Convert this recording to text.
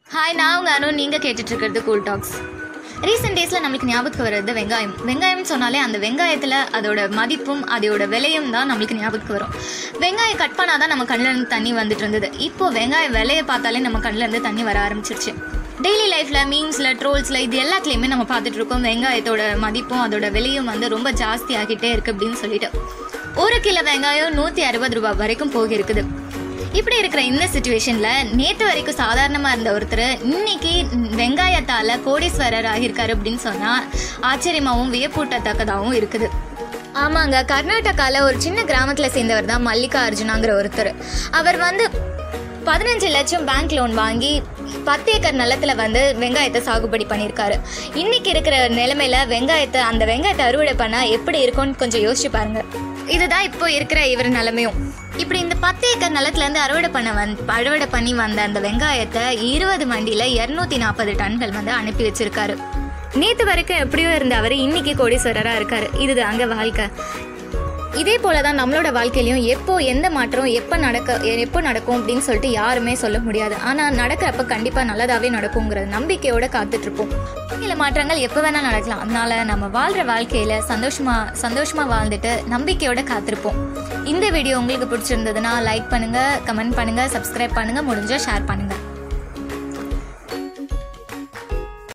hi நான் உங்கள் அனு நீங்கள் கேட்டுட்டு இருக்கிறது கூல் டாக்ஸ் ரீசெண்ட் டேஸில் நம்மளுக்கு ஞாபகத்துக்கு வர்றது வெங்காயம் வெங்காயம் சொன்னாலே அந்த வெங்காயத்தில் அதோட மதிப்பும் அதோட விலையும் தான் நம்மளுக்கு ஞாபகத்துக்கு வரும் வெங்காயம் கட் பண்ணால் தான் நம்ம கண்ணில் இருந்து தண்ணி வந்துட்டு இருந்தது இப்போ வெங்காய விலையை பார்த்தாலே நம்ம கண்ணில் இருந்து தண்ணி வர ஆரம்பிச்சிருச்சு டெய்லி லைஃப்பில் மீம்ஸில் ட்ரோல்ஸில் இது எல்லாத்துலேயுமே நம்ம பார்த்துட்டு இருக்கோம் வெங்காயத்தோட மதிப்பும் அதோட விலையும் வந்து ரொம்ப ஜாஸ்தி ஆகிட்டே இருக்குது அப்படின்னு சொல்லிட்டு ஒரு கிலோ வெங்காயம் நூற்றி அறுபது ரூபாய் வரைக்கும் போகிருக்குது இப்படி இருக்கிற இந்த சுச்சுவேஷனில் நேற்று வரைக்கும் சாதாரணமாக இருந்த ஒருத்தர் இன்னைக்கு வெங்காயத்தால் கோடீஸ்வரர் ஆகியிருக்காரு அப்படின்னு சொன்னால் ஆச்சரியமாகவும் வியப்பூட்டத்தக்கதாகவும் இருக்குது ஆமாங்க கர்நாடகாவில் ஒரு சின்ன கிராமத்தில் சேர்ந்தவர் தான் மல்லிகா அர்ஜுனாங்கிற ஒருத்தர் அவர் வந்து பதினஞ்சு லட்சம் பேங்க் லோன் வாங்கி பத்து ஏக்கர் நிலத்துல வந்து வெங்காயத்தை சாகுபடி பண்ணியிருக்காரு இன்னைக்கு இருக்கிற நிலைமையில வெங்காயத்தை அந்த வெங்காயத்தை அறுவடை பண்ணா எப்படி இருக்கும்னு கொஞ்சம் யோசிச்சு பாருங்க இதுதான் இப்போ இருக்கிற இவர் நிலைமையும் இப்படி இந்த பத்து ஏக்கர் நிலத்துல இருந்து அறுவடை பண்ண வந் அறுவடை பண்ணி வந்த அந்த வெங்காயத்தை இருபது வண்டியில இரநூத்தி நாற்பது டன்கள் வந்து அனுப்பி வச்சிருக்காரு நேற்று வரைக்கும் எப்படியோ இருந்த அவர் இன்னைக்கு கோடீஸ்வரராக இருக்காரு இது அங்கே வாழ்க்கை இதே போல தான் நம்மளோட வாழ்க்கையிலையும் எப்போ எந்த மாற்றம் எப்போ நடக்க எப்போ நடக்கும் அப்படின்னு சொல்லிட்டு யாருமே சொல்ல முடியாது ஆனால் நடக்கிறப்ப கண்டிப்பாக நல்லதாகவே நடக்குங்கிற நம்பிக்கையோட காத்துட்ருப்போம் சில மாற்றங்கள் எப்போ வேணால் நடக்கலாம் அதனால நம்ம வாழ்கிற வாழ்க்கையில் சந்தோஷமாக சந்தோஷமாக வாழ்ந்துட்டு நம்பிக்கையோட காத்திருப்போம் இந்த வீடியோ உங்களுக்கு பிடிச்சிருந்ததுன்னா லைக் பண்ணுங்கள் கமெண்ட் பண்ணுங்கள் சப்ஸ்கிரைப் பண்ணுங்கள் முடிஞ்சால் ஷேர் பண்ணுங்கள்